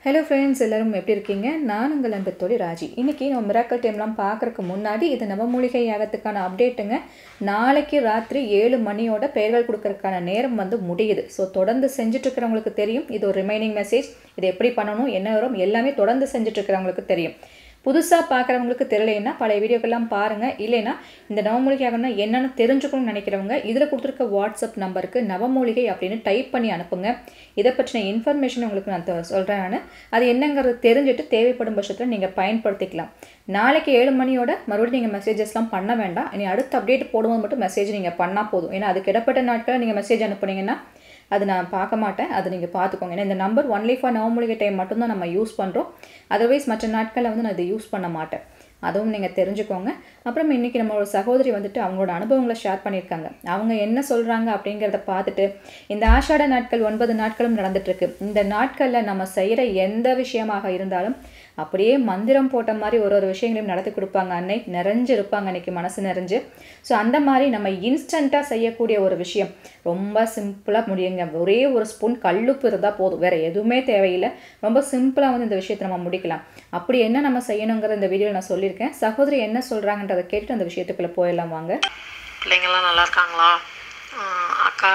hello friends எல்லோரும் எப்படி இருக்கீங்க நான் உங்கள் அன்பு தோழி ராஜி இன்றைக்கி நம்ம மிராக்கல் டைம்லாம் பார்க்குறக்கு முன்னாடி இது நவமூலிகை யாகத்துக்கான அப்டேட்டுங்க நாளைக்கு ராத்திரி ஏழு மணியோட பெயர்கள் கொடுக்கறதுக்கான நேரம் வந்து முடியுது ஸோ தொடர்ந்து செஞ்சுட்ருக்கிறவங்களுக்கு தெரியும் இது ஒரு ரிமைனிங் மெசேஜ் இது எப்படி பண்ணணும் என்ன வரும் எல்லாமே தொடர்ந்து செஞ்சுட்ருக்கிறவங்களுக்கு தெரியும் புதுசாக பார்க்குறவங்களுக்கு தெரியலைன்னா பழைய வீடியோக்கெல்லாம் பாருங்கள் இல்லைன்னா இந்த நவமூலிகை ஆகணும்னா என்னென்னு தெரிஞ்சுக்கணும்னு நினைக்கிறவங்க இதில் கொடுத்துருக்க வாட்ஸ்அப் நம்பருக்கு நவமூலிகை அப்படின்னு டைப் பண்ணி அனுப்புங்க இதை பற்றின இன்ஃபர்மேஷன் உங்களுக்கு நான் த- சொல்கிறேன் நான் அது என்னங்கிறது தெரிஞ்சுட்டு தேவைப்படும் பட்சத்தில் நீங்கள் பயன்படுத்திக்கலாம் நாளைக்கு ஏழு மணியோட மறுபடியும் நீங்கள் மெசேஜஸ்லாம் பண்ண வேண்டாம் இனி அடுத்த அப்டேட் போடும்போது மட்டும் மெசேஜ் நீங்கள் பண்ணால் போதும் ஏன்னா அதுக்கு இடப்பட்ட நாட்களில் நீங்கள் மெசேஜ் அனுப்புனீங்கன்னா அது நான் பார்க்க மாட்டேன் அது நீங்கள் பார்த்துக்கோங்க ஏன்னா இந்த நம்பர் ஒன்லி ஃபார் நவமூலிகை டைம் மட்டும்தான் நம்ம யூஸ் பண்ணுறோம் அதர்வைஸ் மற்ற நாட்களில் வந்து நான் இதை யூஸ் பண்ண மாட்டேன் அதுவும் நீங்கள் தெரிஞ்சுக்கோங்க அப்புறம் இன்றைக்கி நம்மளோட சகோதரி வந்துட்டு அவங்களோட அனுபவங்களை ஷேர் பண்ணியிருக்காங்க அவங்க என்ன சொல்கிறாங்க அப்படிங்கிறத பார்த்துட்டு இந்த ஆஷாட நாட்கள் ஒன்பது நாட்களும் நடந்துட்டுருக்கு இந்த நாட்களில் நம்ம செய்கிற எந்த விஷயமாக இருந்தாலும் அப்படியே மந்திரம் போட்ட மாதிரி ஒரு ஒரு விஷயங்களையும் நடத்தி கொடுப்பாங்க அன்னை நிறைஞ்சு இருப்பாங்க அன்னைக்கு மனசு நிறைஞ்சு ஸோ அந்த மாதிரி நம்ம இன்ஸ்டண்ட்டாக செய்யக்கூடிய ஒரு விஷயம் ரொம்ப சிம்பிளாக முடியுங்க ஒரே ஒரு ஸ்பூன் கல்லுப்பு இருந்தால் போதும் வேறு எதுவுமே தேவையில்லை ரொம்ப சிம்பிளாக வந்து இந்த விஷயத்தை நம்ம முடிக்கலாம் அப்படி என்ன நம்ம செய்யணுங்கிற இந்த வீடியோவில் நான் சொல்லியிருக்கேன் சகோதரி என்ன சொல்கிறாங்கன்றதை கேட்டுட்டு அந்த விஷயத்துக்குள்ளே போயிடலாம் வாங்க பிள்ளைங்கள்லாம் நல்லா இருக்காங்களா ஆஹ் அக்கா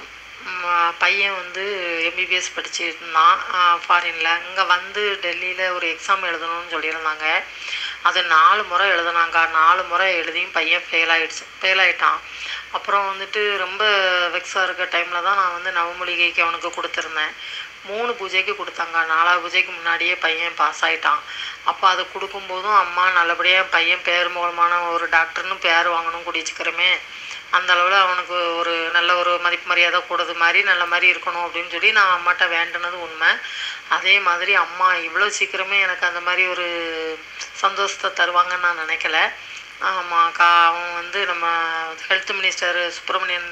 ம், பையன் வந்து எம்பிபிஎஸ் படிச்சுட்டு இருந்தான் ஃபாரினில் இங்கே வந்து டெல்லியில் ஒரு எக்ஸாம் எழுதணும்னு சொல்லியிருந்தாங்க அது நாலு முறை எழுதுனாங்க நாலு முறை எழுதியும் பையன் ஃபெயில் ஆகிடுச்சு ஃபெயில் ஆகிட்டான் அப்புறம் வந்துட்டு ரொம்ப வெக்ஸாக இருக்க டைமில் தான் நான் வந்து நவமூலிகைக்கு அவனுக்கு கொடுத்துருந்தேன் மூணு பூஜைக்கு கொடுத்தாங்க நாலாவது பூஜைக்கு முன்னாடியே பையன் பாஸ் ஆகிட்டான் அப்போ அதை கொடுக்கும்போதும் அம்மா நல்லபடியாக பையன் பேர் மூலமான ஒரு டாக்டர்னு பேர் வாங்கணும் குடிச்சுக்கிறோமே அந்த அளவில் அவனுக்கு ஒரு நல்ல ஒரு மதிப்பு மரியாதை கூடது மாதிரி நல்ல மாதிரி இருக்கணும் அப்படின்னு சொல்லி நான் அம்மாட்ட வேண்டினது உண்மை அதே மாதிரி அம்மா இவ்வளோ சீக்கிரமே எனக்கு அந்த மாதிரி ஒரு சந்தோஷத்தை தருவாங்கன்னு நான் நினைக்கல ஆமாக்கா அவன் வந்து நம்ம ஹெல்த் மினிஸ்டர் சுப்பிரமணியன்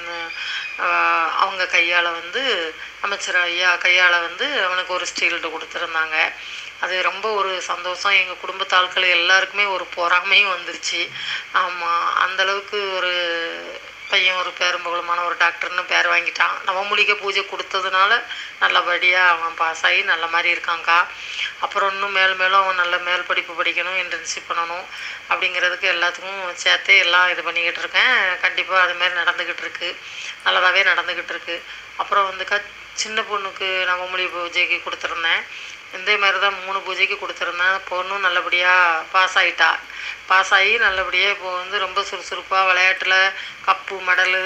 ஆஹ், அவங்க கையால் வந்து அமைச்சர் ஐயா கையால் வந்து அவனுக்கு ஒரு ஸ்டீல்டு கொடுத்துருந்தாங்க அது ரொம்ப ஒரு சந்தோஷம் எங்கள் குடும்பத்தாட்கள் எல்லாருக்குமே ஒரு பொறாமையும் வந்துருச்சு ஆமாம் அந்தளவுக்கு ஒரு பையன் ஒரு பேரும்புகழமான ஒரு டாக்டர்னு பேர் வாங்கிட்டான் நவமூலிகை பூஜை கொடுத்ததுனால நல்லபடியாக அவன் பாஸ் ஆகி நல்ல மாதிரி இருக்காங்க்கா அப்புறம் இன்னும் மேல் மேலும் அவன் நல்ல மேல் படிப்பு படிக்கணும் இன்டர்ன்ஷிப் பண்ணணும் அப்படிங்கிறதுக்கு எல்லாத்துக்கும் சேர்த்து எல்லாம் இது பண்ணிக்கிட்டு இருக்கேன் கண்டிப்பாக அதுமாரி நடந்துக்கிட்டு இருக்கு நல்லதாகவே நடந்துக்கிட்டு இருக்கு அப்புறம் வந்துக்கா சின்ன பொண்ணுக்கு நவமூலிகை பூஜைக்கு கொடுத்துருந்தேன் இதே மாதிரி தான் மூணு பூஜைக்கு கொடுத்துருந்தேன் பொண்ணும் நல்லபடியாக பாஸ் ஆகிட்டா பாஸ் ஆகி நல்லபடியாக இப்போ வந்து ரொம்ப சுறுசுறுப்பாக விளையாட்டில் கப்பு மெடலு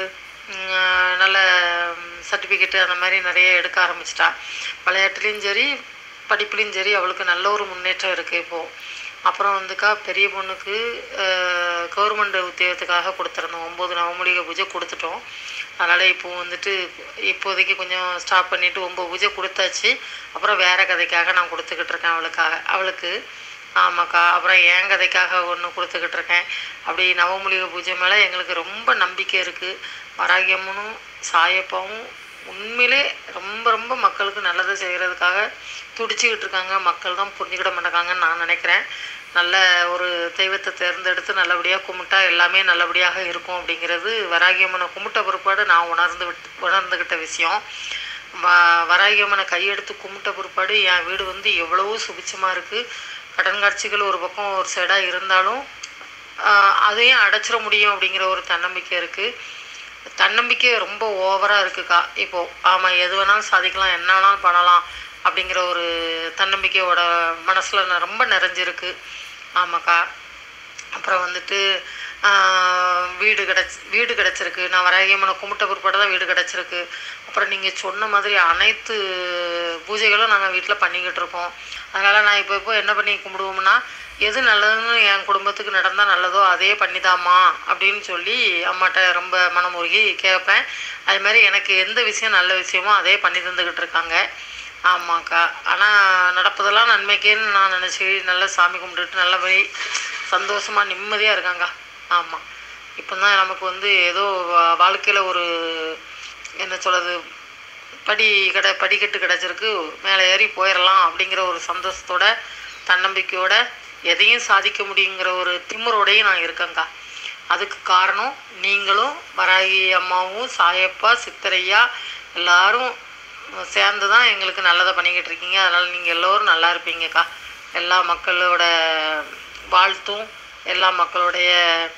உம், நல்ல சர்டிஃபிகேட்டு அந்த மாதிரி நிறைய எடுக்க ஆரம்பிச்சிட்டா விளையாட்டுலேயும் சரி படிப்புலேயும் சரி அவளுக்கு நல்ல ஒரு முன்னேற்றம் இருக்குது இப்போது அப்புறம் வந்துக்கா பெரிய பொண்ணுக்கு கவர்மெண்ட் உத்தியோகத்துக்காக கொடுத்துருந்தோம் ஒம்பது நவமூலிகை பூஜை கொடுத்துட்டோம் அதனால் இப்போ வந்துட்டு இப்போதைக்கு கொஞ்சம் ஸ்டாப் பண்ணிவிட்டு ஒம்பது பூஜை கொடுத்தாச்சு அப்புறம் வேறு கதைக்காக நான் கொடுத்துக்கிட்டு இருக்கேன் அவளுக்காக அவளுக்கு ஆமாக்கா அப்புறம் என் கதைக்காக ஒன்று கொடுத்துக்கிட்டு இருக்கேன் அப்படி நவமூலிகை பூஜை மேலே எங்களுக்கு ரொம்ப நம்பிக்கை இருக்குது வராகியம்மனும் சாயப்பாவும் உண்மையிலே ரொம்ப ரொம்ப மக்களுக்கு நல்லதை செய்கிறதுக்காக துடிச்சிக்கிட்டு இருக்காங்க மக்கள் தான் புரிஞ்சுக்கிட மாட்டேங்காங்கன்னு நான் நினைக்கிறேன் நல்ல ஒரு தெய்வத்தை தேர்ந்தெடுத்து நல்லபடியாக கும்பிட்டா எல்லாமே நல்லபடியாக இருக்கும் அப்படிங்கிறது வராகியம்மனை கும்பிட்ட பிற்பாடு நான் உணர்ந்து விட்டு உணர்ந்துக்கிட்ட விஷயம் வ வராகியம்மனை கையெடுத்து கும்பிட்ட பிற்பாடு என் வீடு வந்து எவ்வளவோ சுபிச்சமாக இருக்குது கடன் காட்சிகள் ஒரு பக்கம் ஒரு சைடாக இருந்தாலும் ஆஹ் அதையும் அடைச்சிட முடியும் அப்படிங்கிற ஒரு தன்னம்பிக்கை இருக்குது தன்னம்பிக்கை ரொம்ப ஓவராக இருக்குக்கா இப்போது ஆமாம் எது வேணாலும் சாதிக்கலாம் என்ன வேணாலும் பண்ணலாம் அப்படிங்கிற ஒரு தன்னம்பிக்கையோட மனசில் ரொம்ப நிறைஞ்சிருக்கு ஆமாக்கா அப்புறம் வந்துட்டு ஆஹ், வீடு கிடச்சி வீடு கிடச்சிருக்கு நான் வராகியம்மனை கும்பிட்ட பிற்பாடு தான் வீடு கிடச்சிருக்கு அப்புறம் நீங்கள் சொன்ன மாதிரி அனைத்து பூஜைகளும் நாங்கள் வீட்டில் பண்ணிக்கிட்டு இருக்கோம் அதனால் நான் இப்போ இப்போ என்ன பண்ணி கும்பிடுவோம்னா எது நல்லதுன்னு என் குடும்பத்துக்கு நடந்தால் நல்லதோ அதே பண்ணிதாம்மா அப்படின்னு சொல்லி அம்மாட்ட ரொம்ப மனமுருகி கேட்பேன் அது மாதிரி எனக்கு எந்த விஷயம் நல்ல விஷயமோ அதே பண்ணி தந்துக்கிட்டு இருக்காங்க ஆமாக்கா ஆனால் நடப்பதெல்லாம் நன்மைக்கேன்னு நான் நினச்சி நல்லா சாமி கும்பிட்டுட்டு நல்லபடி சந்தோஷமாக நிம்மதியாக இருக்காங்க ஆமாம் இப்போ தான் நமக்கு வந்து ஏதோ வாழ்க்கையில் ஒரு என்ன சொல்கிறது படி கடை படிக்கட்டு கிடச்சிருக்கு மேலே ஏறி போயிடலாம் அப்படிங்கிற ஒரு சந்தோஷத்தோட தன்னம்பிக்கையோட எதையும் சாதிக்க முடியுங்கிற ஒரு திமிரோடையும் நான் இருக்கேங்க்கா அதுக்கு காரணம் நீங்களும் வராகி அம்மாவும் சாயப்பா சித்தரையா எல்லாரும் சேர்ந்து தான் எங்களுக்கு நல்லதை பண்ணிக்கிட்டு இருக்கீங்க அதனால் நீங்கள் எல்லோரும் நல்லா இருப்பீங்கக்கா எல்லா மக்களோட வாழ்த்தும் எல்லா மக்களுடைய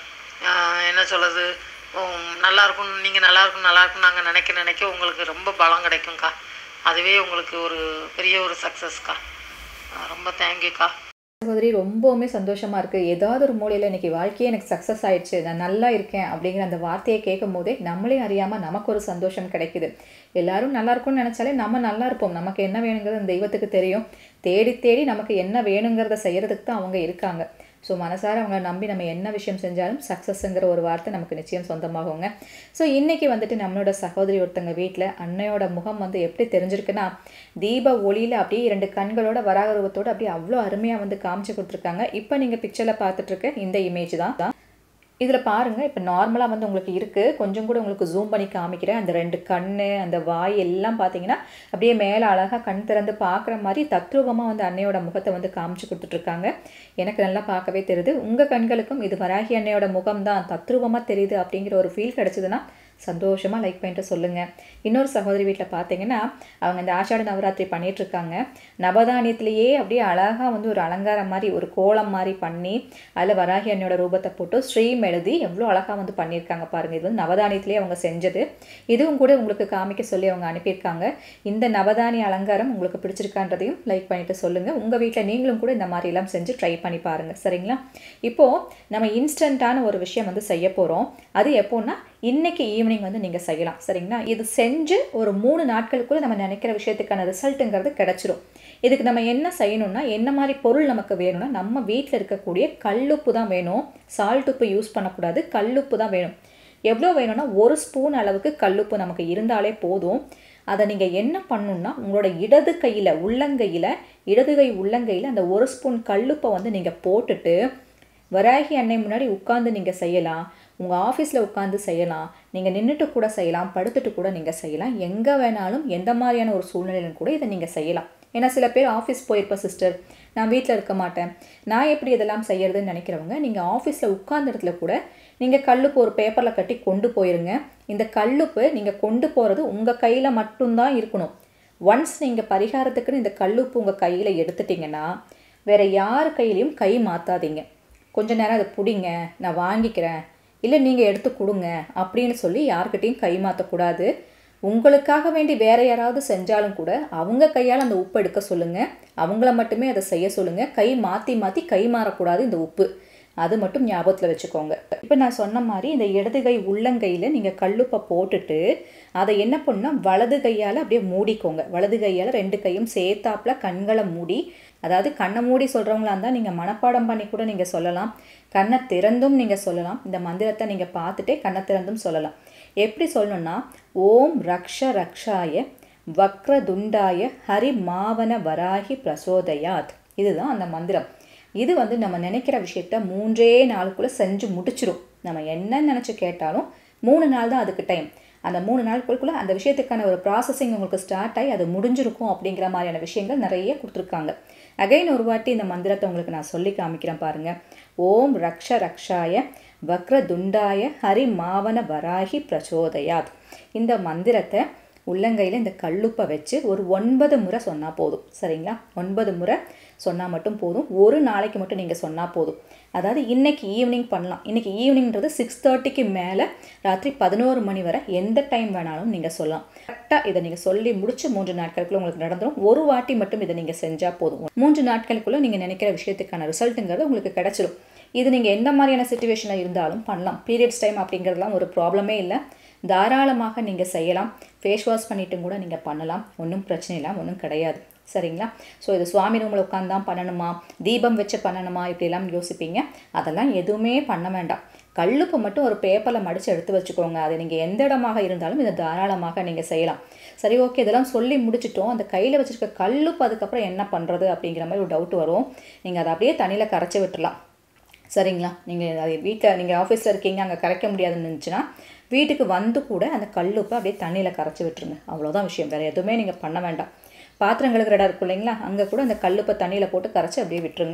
ஆஹ், என்ன சொல்கிறது நல்லா இருக்கும் நீங்கள் நல்லா இருக்கும் நல்லா இருக்கும் நாங்கள் நினைக்க நினைக்க உங்களுக்கு ரொம்ப பலம் கிடைக்கும்க்கா அதுவே உங்களுக்கு ஒரு பெரிய ஒரு சக்ஸஸ்க்கா ரொம்ப தேங்க்யூக்கா சகோதரி ரொம்பவுமே சந்தோஷமா இருக்கு ஏதாவது ஒரு மூலையில் இன்னைக்கு வாழ்க்கையே எனக்கு சக்ஸஸ் ஆயிடுச்சு நான் நல்லா இருக்கேன் அப்படிங்கிற அந்த வார்த்தையை கேட்கும் போதே நம்மளே அறியாம நமக்கு ஒரு சந்தோஷம் கிடைக்குது எல்லாரும் நல்லா இருக்கும்னு நினைச்சாலே நம்ம நல்லா இருப்போம் நமக்கு என்ன வேணுங்கிறது அந்த தெய்வத்துக்கு தெரியும் தேடி தேடி நமக்கு என்ன வேணுங்கிறத செய்யறதுக்கு தான் அவங்க இருக்காங்க ஸோ மனசார அவங்கள நம்பி நம்ம என்ன விஷயம் செஞ்சாலும் சக்ஸஸ்ங்கிற ஒரு வார்த்தை நமக்கு நிச்சயம் சொந்தமாகுங்க ஸோ இன்னைக்கு வந்துட்டு நம்மளோட சகோதரி ஒருத்தங்க வீட்டில் அன்னையோட முகம் வந்து எப்படி தெரிஞ்சிருக்குன்னா தீப ஒளியில் அப்படியே இரண்டு கண்களோட வராக ரூபத்தோட அப்படியே அவ்வளோ அருமையாக வந்து காமிச்சு கொடுத்துருக்காங்க இப்போ நீங்கள் பிக்சரில் பார்த்துட்டு இருக்க இந்த இமேஜ் தான் இதில் பாருங்கள் இப்போ நார்மலாக வந்து உங்களுக்கு இருக்குது கொஞ்சம் கூட உங்களுக்கு ஜூம் பண்ணி காமிக்கிறேன் அந்த ரெண்டு கண் அந்த வாய் எல்லாம் பார்த்தீங்கன்னா அப்படியே மேலே அழகாக கண் திறந்து பார்க்குற மாதிரி தத்ரூபமாக வந்து அன்னையோட முகத்தை வந்து காமிச்சு கொடுத்துட்ருக்காங்க எனக்கு நல்லா பார்க்கவே தெரியுது உங்கள் கண்களுக்கும் இது வராகி அன்னையோட முகம் தான் தத்ரூபமாக தெரியுது அப்படிங்கிற ஒரு ஃபீல் கிடச்சிதுன்னா சந்தோஷமாக லைக் பண்ணிட்டு சொல்லுங்கள் இன்னொரு சகோதரி வீட்டில் பார்த்தீங்கன்னா அவங்க இந்த ஆஷாட நவராத்திரி பண்ணிட்டு இருக்காங்க நவதானியத்திலேயே அப்படியே அழகாக வந்து ஒரு அலங்காரம் மாதிரி ஒரு கோலம் மாதிரி பண்ணி அதில் வராகி அண்ணியோட ரூபத்தை போட்டு ஸ்ரீம் எழுதி எவ்வளோ அழகாக வந்து பண்ணியிருக்காங்க பாருங்கள் இது வந்து நவதானியத்திலேயே அவங்க செஞ்சது இதுவும் கூட உங்களுக்கு காமிக்க சொல்லி அவங்க அனுப்பியிருக்காங்க இந்த நவதானிய அலங்காரம் உங்களுக்கு பிடிச்சிருக்கான்றதையும் லைக் பண்ணிட்டு சொல்லுங்கள் உங்கள் வீட்டில் நீங்களும் கூட இந்த மாதிரிலாம் செஞ்சு ட்ரை பண்ணி பாருங்கள் சரிங்களா இப்போது நம்ம இன்ஸ்டண்ட்டான ஒரு விஷயம் வந்து செய்ய போகிறோம் அது எப்போன்னா இன்னைக்கு ஈவினிங் வந்து நீங்கள் செய்யலாம் சரிங்களா இது செஞ்சு ஒரு மூணு நாட்களுக்குள்ள நம்ம நினைக்கிற விஷயத்துக்கான ரிசல்ட்டுங்கிறது கிடச்சிரும் இதுக்கு நம்ம என்ன செய்யணும்னா என்ன மாதிரி பொருள் நமக்கு வேணும்னா நம்ம வீட்டில் இருக்கக்கூடிய கல்லுப்பு தான் வேணும் சால்ட் உப்பு யூஸ் பண்ணக்கூடாது கல்லுப்பு தான் வேணும் எவ்வளோ வேணும்னா ஒரு ஸ்பூன் அளவுக்கு கல்லுப்பு நமக்கு இருந்தாலே போதும் அதை நீங்கள் என்ன பண்ணணும்னா உங்களோட இடது கையில் உள்ளங்கையில் இடது கை உள்ளங்கையில் அந்த ஒரு ஸ்பூன் கல்லுப்பை வந்து நீங்கள் போட்டுட்டு வராகி அன்னை முன்னாடி உட்காந்து நீங்கள் செய்யலாம் உங்கள் ஆஃபீஸில் உட்காந்து செய்யலாம் நீங்கள் நின்றுட்டு கூட செய்யலாம் படுத்துட்டு கூட நீங்கள் செய்யலாம் எங்கே வேணாலும் எந்த மாதிரியான ஒரு சூழ்நிலையிலும் கூட இதை நீங்கள் செய்யலாம் ஏன்னா சில பேர் ஆஃபீஸ் போயிருப்பேன் சிஸ்டர் நான் வீட்டில் இருக்க மாட்டேன் நான் எப்படி இதெல்லாம் செய்யறதுன்னு நினைக்கிறவங்க நீங்கள் ஆஃபீஸில் உட்கார்ந்த இடத்துல கூட நீங்கள் கல்லுப்பு ஒரு பேப்பரில் கட்டி கொண்டு போயிருங்க இந்த கல்லுப்பு நீங்கள் கொண்டு போகிறது உங்கள் கையில் மட்டும்தான் இருக்கணும் ஒன்ஸ் நீங்கள் பரிகாரத்துக்குன்னு இந்த கல்லுப்பு உங்கள் கையில் எடுத்துட்டிங்கன்னா வேற யார் கையிலையும் கை மாற்றாதீங்க கொஞ்ச நேரம் அதை பிடிங்க நான் வாங்கிக்கிறேன் இல்லை நீங்கள் எடுத்து கொடுங்க அப்படின்னு சொல்லி யார்கிட்டையும் கை மாற்றக்கூடாது உங்களுக்காக வேண்டி வேற யாராவது செஞ்சாலும் கூட அவங்க கையால் அந்த உப்பு எடுக்க சொல்லுங்கள் அவங்கள மட்டுமே அதை செய்ய சொல்லுங்கள் கை மாற்றி மாற்றி கை மாறக்கூடாது இந்த உப்பு அது மட்டும் ஞாபகத்தில் வச்சுக்கோங்க இப்போ நான் சொன்ன மாதிரி இந்த இடது கை உள்ளங்கையில் நீங்கள் கல்லுப்பை போட்டுட்டு அதை என்ன பண்ணால் வலது கையால் அப்படியே மூடிக்கோங்க வலது கையால் ரெண்டு கையும் சேர்த்தாப்புல கண்களை மூடி அதாவது கண்ணை மூடி சொல்கிறவங்களா இருந்தால் நீங்கள் மனப்பாடம் பண்ணி கூட நீங்கள் சொல்லலாம் கண்ணை திறந்தும் நீங்கள் சொல்லலாம் இந்த மந்திரத்தை நீங்கள் பார்த்துட்டே கண்ணை திறந்தும் சொல்லலாம் எப்படி சொல்லணும்னா ஓம் ரக்ஷ ரக்ஷாய வக்ரதுண்டாய ஹரி மாவன வராகி பிரசோதயாத் இதுதான் அந்த மந்திரம் இது வந்து நம்ம நினைக்கிற விஷயத்த மூன்றே நாளுக்குள்ளே செஞ்சு முடிச்சிரும் நம்ம என்ன நினச்சி கேட்டாலும் மூணு நாள் தான் அதுக்கு டைம் அந்த மூணு நாளுக்குள்ளே அந்த விஷயத்துக்கான ஒரு ப்ராசஸிங் உங்களுக்கு ஸ்டார்ட் ஆகி அது முடிஞ்சிருக்கும் அப்படிங்கிற மாதிரியான விஷயங்கள் நிறைய கொடுத்துருக்காங்க அகைன் ஒரு வாட்டி இந்த மந்திரத்தை உங்களுக்கு நான் சொல்லி காமிக்கிறேன் பாருங்கள் ஓம் ரக்ஷ ரக்ஷாய வக்ரதுண்டாய ஹரி மாவன வராகி பிரச்சோதயாத் இந்த மந்திரத்தை உள்ளங்கையில் இந்த கல்லுப்பை வச்சு ஒரு ஒன்பது முறை சொன்னால் போதும் சரிங்களா ஒன்பது முறை சொன்னால் மட்டும் போதும் ஒரு நாளைக்கு மட்டும் நீங்கள் சொன்னால் போதும் அதாவது இன்னைக்கு ஈவினிங் பண்ணலாம் இன்னைக்கு ஈவினிங்கிறது சிக்ஸ் தேர்ட்டிக்கு மேலே ராத்திரி பதினோரு மணி வரை எந்த டைம் வேணாலும் நீங்கள் சொல்லலாம் கரெக்டாக இதை நீங்கள் சொல்லி முடிச்சு மூன்று நாட்களுக்குள்ள உங்களுக்கு நடந்துடும் ஒரு வாட்டி மட்டும் இதை நீங்கள் செஞ்சால் போதும் மூன்று நாட்களுக்குள்ளே நீங்கள் நினைக்கிற விஷயத்துக்கான ரிசல்ட்டுங்கிறது உங்களுக்கு கிடைச்சிடும் இது நீங்கள் எந்த மாதிரியான சுச்சுவேஷனில் இருந்தாலும் பண்ணலாம் பீரியட்ஸ் டைம் அப்படிங்கிறதுலாம் ஒரு ப்ராப்ளமே இல்லை தாராளமாக நீங்கள் செய்யலாம் ஃபேஸ் வாஷ் பண்ணிட்டும் கூட நீங்கள் பண்ணலாம் ஒன்றும் பிரச்சனை இல்லை ஒன்றும் கிடையாது சரிங்களா ஸோ இது சுவாமி ரூமில் உட்காந்து தான் பண்ணணுமா தீபம் வச்சு பண்ணணுமா இப்படிலாம் யோசிப்பீங்க அதெல்லாம் எதுவுமே பண்ண வேண்டாம் கல்லுப்பு மட்டும் ஒரு பேப்பரில் மடித்து எடுத்து வச்சுக்கோங்க அது நீங்கள் எந்த இடமாக இருந்தாலும் இதை தாராளமாக நீங்கள் செய்யலாம் சரி ஓகே இதெல்லாம் சொல்லி முடிச்சிட்டோம் அந்த கையில் வச்சுருக்க கல்லுப்பு அதுக்கப்புறம் என்ன பண்ணுறது அப்படிங்கிற மாதிரி ஒரு டவுட் வரும் நீங்கள் அதை அப்படியே தண்ணியில் கரைச்சி விட்டுலாம் சரிங்களா நீங்கள் அது வீட்டில் நீங்கள் ஆஃபீஸில் இருக்கீங்க அங்கே கரைக்க முடியாதுன்னு இருந்துச்சுன்னா வீட்டுக்கு வந்து கூட அந்த கல்லுப்பை அப்படியே தண்ணியில் கரைச்சி விட்டுருங்க அவ்வளோதான் விஷயம் வேறு எதுவுமே நீங்கள் பண்ண வேண்டாம் பாத்திரம் கழுகுற இடம் இருக்கும் இல்லைங்களா அங்கே கூட அந்த கல்லுப்பை தண்ணியில் போட்டு கரைச்சி அப்படியே விட்டுருங்க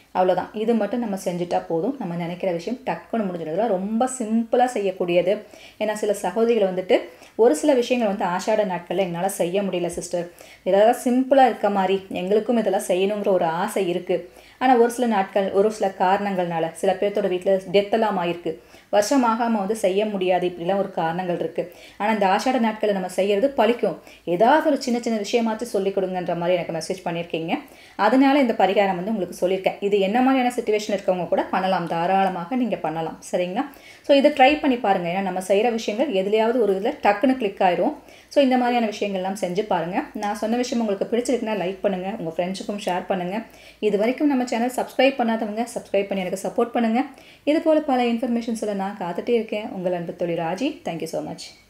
அவ்வளோதான் இது மட்டும் நம்ம செஞ்சுட்டா போதும் நம்ம நினைக்கிற விஷயம் டக்குன்னு முடிஞ்சிடும் ரொம்ப சிம்பிளாக செய்யக்கூடியது ஏன்னா சில சகோதரிகள் வந்துட்டு ஒரு சில விஷயங்கள் வந்து ஆஷாட நாட்களில் எங்களால் செய்ய முடியல சிஸ்டர் இதெல்லாம் சிம்பிளாக இருக்க மாதிரி எங்களுக்கும் இதெல்லாம் செய்யணுங்கிற ஒரு ஆசை இருக்குது ஆனால் ஒரு சில நாட்கள் ஒரு சில காரணங்கள்னால சில பேர்த்தோட வீட்டில் டெத்தெல்லாம் ஆயிருக்கு வருஷமாகாமல் வந்து செய்ய முடியாது இப்படிலாம் ஒரு காரணங்கள் இருக்குது ஆனால் இந்த ஆஷாட நாட்களில் நம்ம செய்கிறது பழிக்கும் ஏதாவது ஒரு சின்ன சின்ன விஷயமாச்சும் சொல்லிக் கொடுங்கன்ற மாதிரி எனக்கு மெசேஜ் பண்ணியிருக்கீங்க அதனால இந்த பரிகாரம் வந்து உங்களுக்கு சொல்லியிருக்கேன் இது என்ன மாதிரியான சுச்சுவேஷன் இருக்கவங்க கூட பண்ணலாம் தாராளமாக நீங்கள் பண்ணலாம் சரிங்களா ஸோ இதை ட்ரை பண்ணி பாருங்கள் ஏன்னா நம்ம செய்கிற விஷயங்கள் எதுலையாவது ஒரு இதில் டக்குன்னு கிளிக் ஆயிரும் ஸோ இந்த மாதிரியான விஷயங்கள்லாம் செஞ்சு பாருங்கள் நான் சொன்ன விஷயம் உங்களுக்கு பிடிச்சிருக்குன்னா லைக் பண்ணுங்கள் உங்கள் ஃப்ரெண்ட்ஸுக்கும் ஷேர் பண்ணுங்கள் இது வரைக்கும் நம்ம சேனல் சப்ஸ்கிரைப் பண்ணாதவங்க சப்ஸ்கிரைப் பண்ணி எனக்கு சப்போர்ட் பண்ணுங்கள் இது போல் பல இன்ஃபர்மேஷன்ஸில் நான் காத்துட்டே இருக்கேன் உங்கள் அன்பு தொழில் ராஜி தேங்க்யூ ஸோ மச்